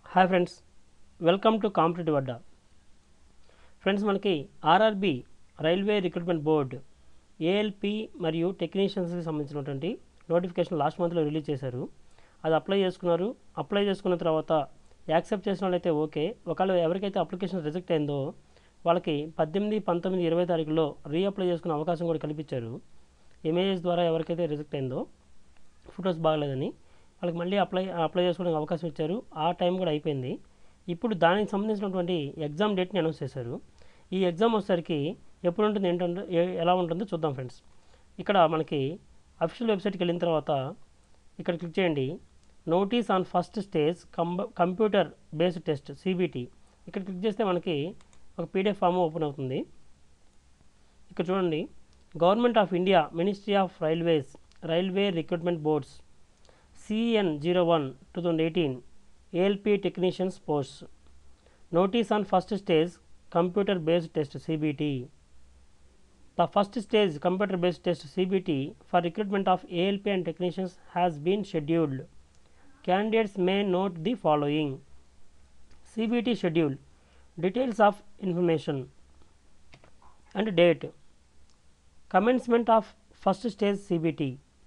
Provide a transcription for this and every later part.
Hi friends welcome to competitive Adda friends మనకి RRB railway recruitment board ALP మరియు టెక్నీషియన్స్కి సంబంధించినటువంటి నోటిఫికేషన్ లాస్ట్ మంత్లో రిలీజ్ చేశారు అది అప్లై చేసుకున్నారు అప్లై చేసుకున్న తర్వాత యాక్సెప్ట్ చేసిన వాళ్ళైతే ఓకే ఒకవేళ ఎవరికైతే అప్లికేషన్ రిజెక్ట్ అయిందో వాళ్ళకి పద్దెనిమిది పంతొమ్మిది ఇరవై తారీఖులో రీఅప్లై చేసుకునే అవకాశం కూడా కల్పించారు ఇమేజెస్ ద్వారా ఎవరికైతే రిజెక్ట్ అయిందో ఫొటోస్ బాగలేదని వాళ్ళకి మళ్ళీ అప్లై అప్లై చేసుకోవడానికి అవకాశం ఇచ్చారు ఆ టైం కూడా అయిపోయింది ఇప్పుడు దానికి సంబంధించినటువంటి ఎగ్జామ్ డేట్ని అనౌన్స్ చేశారు ఈ ఎగ్జామ్ వచ్చేసరికి ఎప్పుడు ఉంటుంది ఏంటంటే ఏ- ఎలా ఉంటుందో చూద్దాం ఫ్రెండ్స్ ఇక్కడ మనకి అఫీషియల్ వెబ్సైట్కి వెళ్ళిన తర్వాత ఇక్కడ క్లిక్ చేయండి నోటీస్ ఆన్ ఫస్ట్ స్టేజ్ కంబ కంప్యూటర్ బేస్డ్ టెస్ట్ సిబిటి ఇక్కడ క్లిక్ చేస్తే మనకి ఒక పీడిఎఫ్ ఫామ్ ఓపెన్ అవుతుంది ఇక్కడ చూడండి government of India ministry of railways railway recruitment boards CN zero one two thousand eighteen ALP technicians post notice on first stage computer based test CBT The first stage computer based test CBT for recruitment of ALP and technicians has been scheduled. Candidates may note the following CBT schedule, details of information and date. Commencement of first stage CBT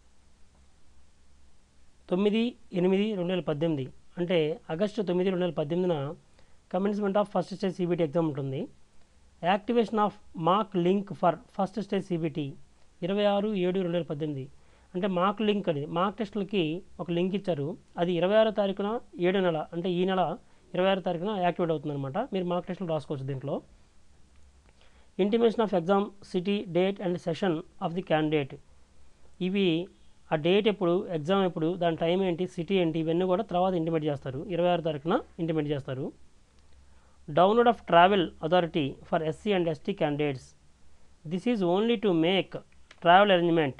తొమ్మిది ఎనిమిది రెండు వేల పద్దెనిమిది అంటే August తొమ్మిది రెండు వేల పద్దెనిమిదిన commencement of first stage CBT exam ఉంటుంది activation of mock link for first stage CBT ఇరవై ఆరు ఏడు రెండు వేల పద్దెనిమిది అంటే మాక్ లింక్ అని మాక్ టెస్టులకి ఒక లింక్ ఇచ్చారు అది ఇరవై ఆరో తారీఖున ఏడు నెల అంటే ఈ నెల ఇరవై ఆరో తారీఖున యాక్టివేట్ అవుతుంది అనమాట మీరు మాక్ టెస్టులు రాసుకోవచ్చు దీంట్లో intimation of exam city date and session of the candidate ఇవి ఆ డేట్ ఎప్పుడు ఎగ్జామ్ ఎప్పుడు దాని టైం ఏంటి సిటీ ఏంటి ఇవన్నీ కూడా తర్వాత ఇంటిమేట్ చేస్తారు ఇరవై ఆరు తారీఖున ఇంటిమేట్ చేస్తారు download of travel authority for SC and ST candidates this is only to make travel arrangement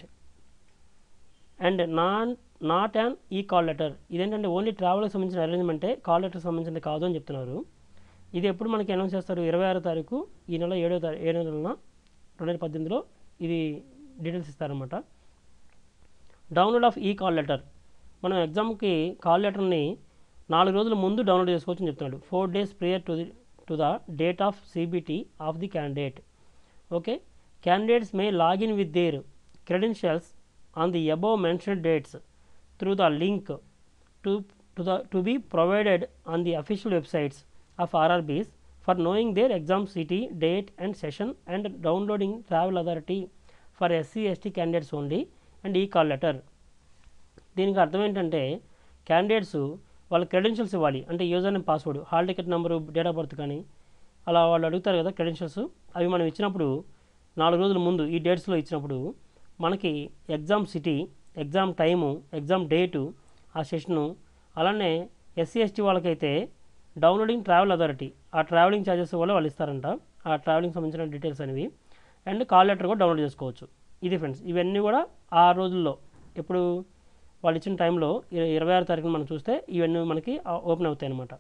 and non not an e call letter ఇదేంటంటే ఓన్లీ ట్రావెల్కి సంబంధించిన అరేంజ్మెంటే కాల్ లెటర్ సంబంధించింది కాదు అని చెప్తున్నారు ఇది ఎప్పుడు మనకి అనౌన్స్ చేస్తారు ఇరవై ఆరో తారీఖు ఈ నెల ఏడో తారీఖు ఏడో నెలన రెండు వేల పద్దెనిమిదిలో ఇది డీటెయిల్స్ ఇస్తారన్నమాట download of e call letter మనం ఎగ్జామ్కి కాల్ లెటర్ని నాలుగు రోజుల ముందు డౌన్లోడ్ చేసుకోవచ్చు అని చెప్తున్నాడు four days prior to the to the date of CBT of the candidate okay candidates may login with their credentials on the above mentioned dates through the link to to the to be provided on the official websites of RRBs for knowing their exam city date and session and downloading travel authority for SC ST candidates only and e call letter దీనికి అర్థం ఏంటంటే candidates వాళ్ళ credentials ఇవ్వాలి అంటే user name password hall ticket number date of birth కానీ అలా వాళ్ళు అడుగుతారు కదా క్రెడెన్షియల్స్ అవి మనం ఇచ్చినప్పుడు నాలుగు రోజుల ముందు ఈ డేట్స్లో ఇచ్చినప్పుడు మనకి exam city exam time exam date ఆ సెషను అలానే ఎస్సీ ఎస్టీ వాళ్ళకైతే డౌన్లోడింగ్ ట్రావెల్ అథారిటీ ఆ ట్రావెలింగ్ ఛార్జెస్ వల్ల వాళ్ళు ఇస్తారంట ఆ ట్రావెలింగ్ సంబంధించిన డీటెయిల్స్ అనేవి అండ్ కాల్ లెటర్ కూడా డౌన్లోడ్ చేసుకోవచ్చు ఇది ఫ్రెండ్స్ ఇవన్నీ కూడా ఆ రోజుల్లో ఎప్పుడు వాళ్ళు ఇచ్చిన టైంలో ఇర- ఇరవై ఆరు తారీఖున మనం చూస్తే ఇవన్నీ మనకి ఆ- ఓపెన్ అవుతాయి అన్నమాట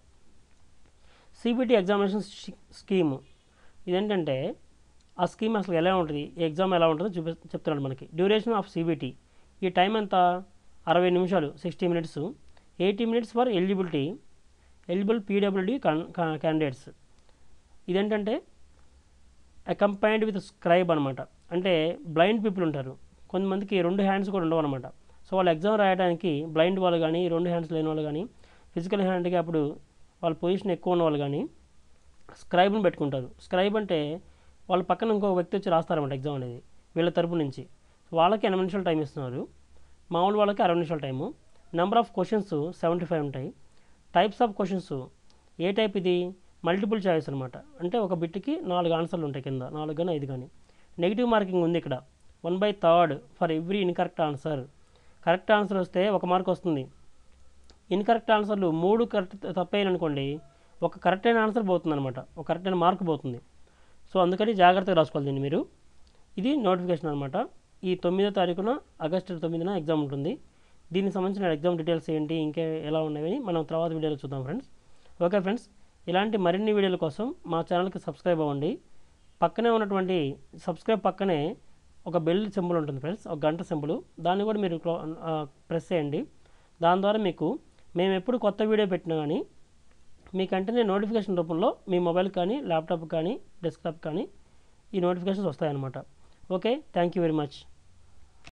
సిబిటి ఎగ్జామినేషన్ స్కీమ్ ఇదేంటంటే ఆ స్కీమ్ అసలు ఎలా ఉంటుంది ఈ ఎగ్జామ్ ఎలా ఉంటుందో చూపి చెప్తున్నాడు మనకి డ్యూరేషన్ ఆఫ్ సిబిటి ఈ టైం ఎంత అరవై నిమిషాలు sixty minutes eighty minutes for eligibility eligible పీడబ్ల్యూడి క్యాండిడేట్స్ ఇదేంటంటే అకంపైన్డ్ విత్ స్క్రైబ్ అనమాట అంటే బ్లైండ్ పీపుల్ ఉంటారు కొంతమందికి రెండు హ్యాండ్స్ కూడా ఉండవు అనమాట సో వాళ్ళు ఎగ్జామ్ రాయడానికి బ్లైండ్ వాళ్ళు కానీ రెండు హ్యాండ్స్ లేని వాళ్ళు కానీ ఫిజికల్ హ్యాండ్కి అప్పుడు వాళ్ళ పొజిషన్ ఎక్కువ ఉన్న వాళ్ళు కానీ స్క్రైబ్ని పెట్టుకుంటారు స్క్రైబ్ అంటే వాళ్ళ పక్కన ఇంకో వ్యక్తి వచ్చి రాస్తారన్నమాట ఎగ్జామ్ అనేది వీళ్ళ తరపు నుంచి వాళ్ళకి ఎనభై నిమిషాలు టైం ఇస్తున్నారు మామూలు వాళ్ళకి అరవై నిమిషాల time number of questions seventy five ఉంటాయి టైప్స్ ఆఫ్ క్వశ్చన్స్ ఏ టైప్ ఇది మల్టిపుల్ చాయిస్ అనమాట అంటే ఒక బిట్కి నాలుగు ఆన్సర్లు ఉంటాయి కింద నాలుగు కానీ ఐదు కానీ నెగిటివ్ మార్కింగ్ ఉంది ఇక్కడ one by third for every incorrect answer correct answer వస్తే ఒక మార్క్ వస్తుంది ఇన్కరెక్ట్ ఆన్సర్లు మూడు కరెక్ట్ తప్పైననుకోండి ఒక కరెక్ట్ అయిన ఆన్సర్ పోతుంది అనమాట ఒక కరెక్ట్ అయిన మార్క్ పోతుంది సో అందుకని జాగ్రత్తగా రాసుకోవాలి దీన్ని మీరు ఇది నోటిఫికేషన్ అనమాట ఈ తొమ్మిదో తారీఖున ఆగస్టు తొమ్మిదిన ఎగ్జామ్ ఉంటుంది దీనికి సంబంధించిన ఎగ్జామ్ డీటెయిల్స్ ఏంటి ఇంకే ఎలా ఉన్నాయని మనం తర్వాత వీడియోలో చూద్దాం ఫ్రెండ్స్ ఓకే ఫ్రెండ్స్ ఇలాంటి మరిన్ని వీడియోల కోసం మా ఛానల్కి సబ్స్క్రైబ్ అవ్వండి పక్కనే ఉన్నటువంటి సబ్స్క్రైబ్ పక్కనే ఒక బెల్ సింబల్ ఉంటుంది ఫ్రెండ్స్ ఒక గంట సింబల్ దాన్ని కూడా మీరు ప్రెస్ చేయండి దాని ద్వారా మీకు మేము ఎప్పుడు కొత్త వీడియో పెట్టినా కానీ మీకు వెంటనే నోటిఫికేషన్ రూపంలో మీ మొబైల్ కానీ ల్యాప్టాప్ కానీ డెస్క్టాప్ కానీ ఈ నోటిఫికేషన్స్ వస్తాయన్నమాట okay thank you very much